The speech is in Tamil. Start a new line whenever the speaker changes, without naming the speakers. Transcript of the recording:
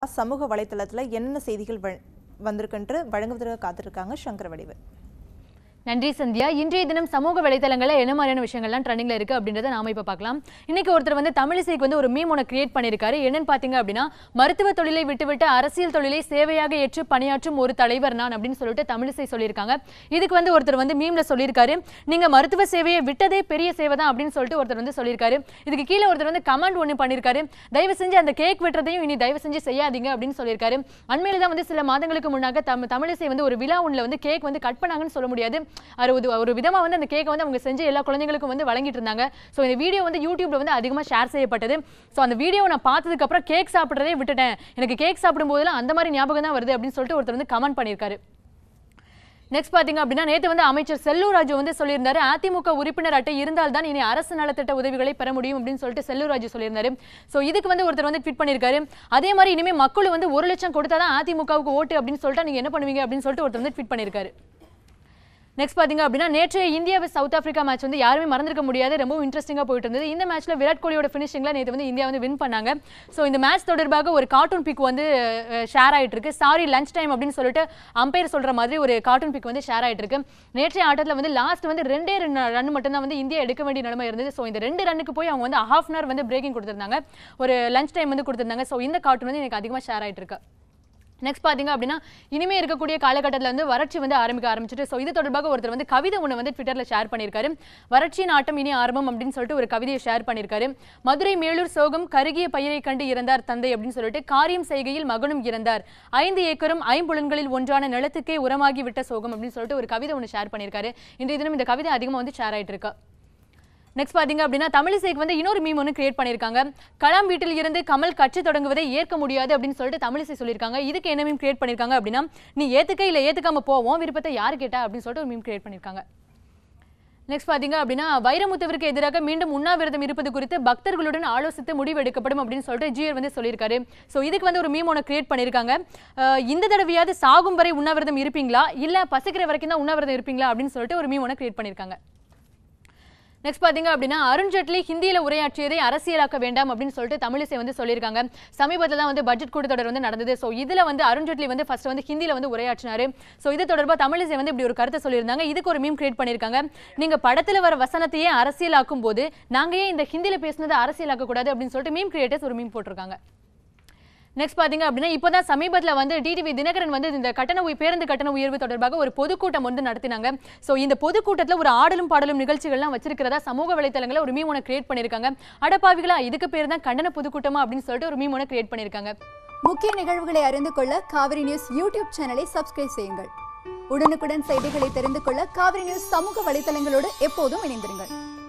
சமூக வலைத்தளத்தில் என்னென்ன செய்திகள் வ- வந்திருக்குன்று வழங்குவதற்கு காத்திருக்காங்க சங்கர வடிவு
நன்றி சந்தியா இன்றைய தினம் சமூக வலைதளங்களில் என்ன மாதிரியான விஷயங்கள்லாம் ட்ரெண்டிங்ல இருக்கு அப்படின்றத நாம இப்ப பார்க்கலாம் இன்னைக்கு ஒருத்தர் வந்து தமிழிசைக்கு வந்து ஒரு மீம் ஒன்று கிரியேட் பண்ணியிருக்காரு என்னன்னு பாத்தீங்க அப்படின்னா மருத்துவ தொழிலை விட்டுவிட்டு அரசியல் தொழிலை சேவையாக ஏற்று பணியாற்றும் ஒரு தலைவர் நான் அப்படின்னு சொல்லிட்டு தமிழிசை சொல்லியிருக்காங்க இதுக்கு வந்து ஒருத்தர் வந்து மீம்ல சொல்லியிருக்காரு நீங்க மருத்துவ சேவையை விட்டதே பெரிய சேவை தான் அப்படின்னு சொல்லிட்டு ஒருத்தர் வந்து சொல்லியிருக்காரு இதுக்கு கீழே ஒருத்தர் வந்து கமெண்ட் ஒன்று பண்ணியிருக்காரு தயவு செஞ்சு அந்த கேக் வெட்டுறதையும் இனி தயவு செஞ்சு செய்யாதீங்க அப்படின்னு சொல்லியிருக்காரு அண்மையில தான் வந்து சில மாதங்களுக்கு முன்னாக தம் தமிழிசை வந்து ஒரு விழா ஒன்றில் வந்து கேக் வந்து கட் பண்ணாங்கன்னு சொல்ல முடியாது அது ஒரு ஒரு விதமா வந்து அந்த கேக்கை வந்து அவங்க செஞ்ச எல்லா குழந்தைங்களுக்கும் வந்து வழங்கிட்டு இருந்தாங்க ஸோ இந்த வீடியோ வந்து யூடியூப்ல வந்து அதிகமாக ஷேர் செய்யப்பட்டது ஸோ அந்த வீடியோ நான் பார்த்ததுக்கு அப்புறம் கேக் சாப்பிட்றதே விட்டுட்டேன் எனக்கு கேக் சாப்பிடும் போதெல்லாம் அந்த மாதிரி ஞாபகம் தான் வருது அப்படின்னு சொல்லிட்டு ஒருத்தர் வந்து கமெண்ட் பண்ணியிருக்காரு நெக்ஸ்ட் பாத்தீங்க அப்படின்னா நேத்து வந்து அமைச்சர் செல்லூர் ராஜு வந்து சொல்லியிருந்தாரு அதிமுக உறுப்பினர் அட்டை இருந்தால் தான் இனி அரசு நலத்திட்ட உதவிகளை பெற முடியும் அப்படின்னு சொல்லிட்டு செல்லூர் ராஜு சொல்லியிருந்தாரு ஸோ இதுக்கு வந்து ஒருத்தர் வந்து ட்வீட் பண்ணியிருக்காரு அதே மாதிரி இனிமே மக்கள் வந்து ஒரு லட்சம் கொடுத்தா தான் அதிமுகவுக்கு ஓட்டு அப்படின்னு சொல்லிட்டு நீங்க என்ன பண்ணுவீங்க அப்படின்னு சொல்லிட்டு ஒருத்தர் வந்து ட்வீட் பண்ணியிருக்காரு நெக்ஸ்ட் பாத்தீங்க அப்படின்னா நேற்று India vs South Africa match வந்து யாருமே மறந்துருக்க முடியாது ரொம்ப இன்ட்ரெஸ்டிங்காக போயிட்டு இருந்தது இந்த மேட்ச்ல விராட் கோலியோட ஃபினிஷிங்ல நேற்று வந்து இந்தியா வந்து வின் பண்ணாங்க ஸோ இந்த மேட்ச் தொடர்பாக ஒரு கார்ட்டூன் பிக் வந்து ஷேர் ஆயிட்டு இருக்கு சாரி லஞ்ச் டைம் அப்படின்னு சொல்லிட்டு அம்பையர் சொல்ற மாதிரி ஒரு கார்ட்டூன் பிக் வந்து ஷேர் ஆயிட்டு இருக்கு நேற்றைய ஆட்டத்தில் வந்து லாஸ்ட் வந்து ரெண்டே ரெண்டு ரன் மட்டும் தான் வந்து இந்தியா எடுக்க வேண்டிய நிலைமை இருந்தது ஸோ இந்த ரெண்டு ரன்னுக்கு போய் அவங்க வந்து ஹாஃப் அன் ஹவர் வந்து பிரேக்கிங் கொடுத்திருந்தாங்க ஒரு லஞ்ச் டைம் வந்து கொடுத்திருந்தாங்க ஸோ இந்த கார்ட்டூன் வந்து எனக்கு அதிகமாக ஷேர் ஆயிட்டு இருக்கு நெக்ஸ்ட் பாத்தீங்க அப்படின்னா இனிமே இருக்கக்கூடிய காலகட்டத்தில் வந்து வறட்சி வந்து ஆரம்பிக்க ஆரம்பிச்சிட்டு ஸோ இது தொடர்பாக ஒருத்தர் வந்து கவிதை ஒன்று வந்து ட்விட்டர்ல ஷேர் பண்ணியிருக்காரு வறட்சியின் ஆட்டம் இனி ஆரம்பம் அப்படின்னு சொல்லிட்டு ஒரு கவிதையை ஷேர் பண்ணியிருக்காரு மதுரை மேலூர் சோகம் கருகிய பயிரை கண்டு இறந்தார் தந்தை அப்படின்னு சொல்லிட்டு காரியம் செய்கையில் மகனும் இறந்தார் ஐந்து ஏக்கரும் ஐம்புலன்களில் ஒன்றான நிலத்துக்கே உரமாகி விட்ட சோகம் அப்படின்னு சொல்லிட்டு ஒரு கவிதை ஒன்று ஷேர் பண்ணியிருக்காரு இன்றைய தினம் இந்த கவிதை அதிகமாக வந்து ஷேர் ஆயிட்டு இருக்கு நெக்ஸ்ட் பாத்தீங்க அப்படின்னா தமிழிசைக்கு வந்து இன்னொரு மீம் ஒன்று கிரியேட் பண்ணியிருக்காங்க கலாம் வீட்டில் இருந்து கமல் கட்சி தொடங்குவதை ஏற்க முடியாது அப்படின்னு சொல்லிட்டு தமிழிசை சொல்லியிருக்காங்க இதுக்கு என்ன மீம் கிரியேட் பண்ணியிருக்காங்க அப்படின்னா நீ ஏத்துக்க இல்லை ஏத்துக்காம போவோம் விருப்பத்தை யார் கேட்டா அப்படின்னு சொல்லிட்டு ஒரு மீம் கிரியேட் பண்ணியிருக்காங்க நெக்ஸ்ட் பாத்தீங்க அப்படின்னா வைரமுத்துவிற்கு எதிராக மீண்டும் உண்ணாவிரதம் இருப்பது குறித்து பக்தர்களுடன் ஆலோசித்து முடிவு எடுக்கப்படும் அப்படின்னு சொல்லிட்டு ஜியர் வந்து சொல்லியிருக்காரு ஸோ இதுக்கு வந்து ஒரு மீம் ஒன்று கிரியேட் பண்ணியிருக்காங்க அஹ் இந்த தடவையாவது சாகும் வரை உண்ணாவிரதம் இருப்பீங்களா இல்ல பசிக்கிற வரைக்கும் தான் உண்ணாவிரதம் இருப்பீங்களா அப்படின்னு சொல்லிட்டு ஒரு மீம் ஒன்று கிரியேட் பண்ணியிருக்காங்க நெக்ஸ்ட் பாத்தீங்க அப்படின்னா அருண் ஜேட்லி ஹிந்தியில உரையாற்றியதை அரசியலாக்க வேண்டாம் அப்படின்னு சொல்லிட்டு தமிழிசை வந்து சொல்லியிருக்காங்க சமீபத்தில் தான் வந்து பட்ஜெட் கூட்டத்தொடர் வந்து நடந்தது ஸோ இதுல வந்து அருண் ஜேட்லி வந்து ஃபர்ஸ்ட் வந்து ஹிந்தியில வந்து உரையாற்றினாரு ஸோ இது தொடர்பாக தமிழிசை வந்து இப்படி ஒரு கருத்தை சொல்லியிருந்தாங்க இதுக்கு ஒரு மீம் கிரியேட் பண்ணியிருக்காங்க நீங்க படத்துல வர வசனத்தையே அரசியலாக்கும் போது நாங்க ஏன் இந்த ஹிந்தியில பேசுனதை அரசியலாக்க கூடாது அப்படின்னு சொல்லிட்டு மீம் கிரியேட்டர்ஸ் ஒரு மீம் போட்டிருக்காங்க நெக்ஸ்ட் பாத்தீங்க அப்படின்னா இப்போதான் சமீபத்தில் வந்து டிடிவி தினகரன் வந்து இந்த கட்டண உய- பேருந்து கட்டண உயர்வு தொடர்பாக ஒரு பொதுக்கூட்டம் வந்து நடத்தினாங்க ஸோ இந்த பொதுக்கூட்டத்தில் ஒரு ஆடலும் பாடலும் நிகழ்ச்சிகள்லாம் வச்சிருக்கிறதா சமூக வலைத்தளங்களில் ஒரு மீம் ஒன்று கிரியேட் பண்ணியிருக்காங்க அடப்பாவிகளா இதுக்கு பேர் தான் கண்டன பொதுக்கூட்டமா அப்படின்னு சொல்லிட்டு ஒரு மீம் ஒன்று கிரியேட் பண்ணியிருக்காங்க
முக்கிய நிகழ்வுகளை அறிந்து கொள்ள காவிரி நியூஸ் யூடியூப் சேனலை சப்ஸ்கிரைப் செய்யுங்கள் உடனுக்குடன் செய்திகளை தெரிந்து கொள்ள காவிரி நியூஸ் சமூக வலைத்தளங்களோடு எப்போதும் இணைந்திருங்கள்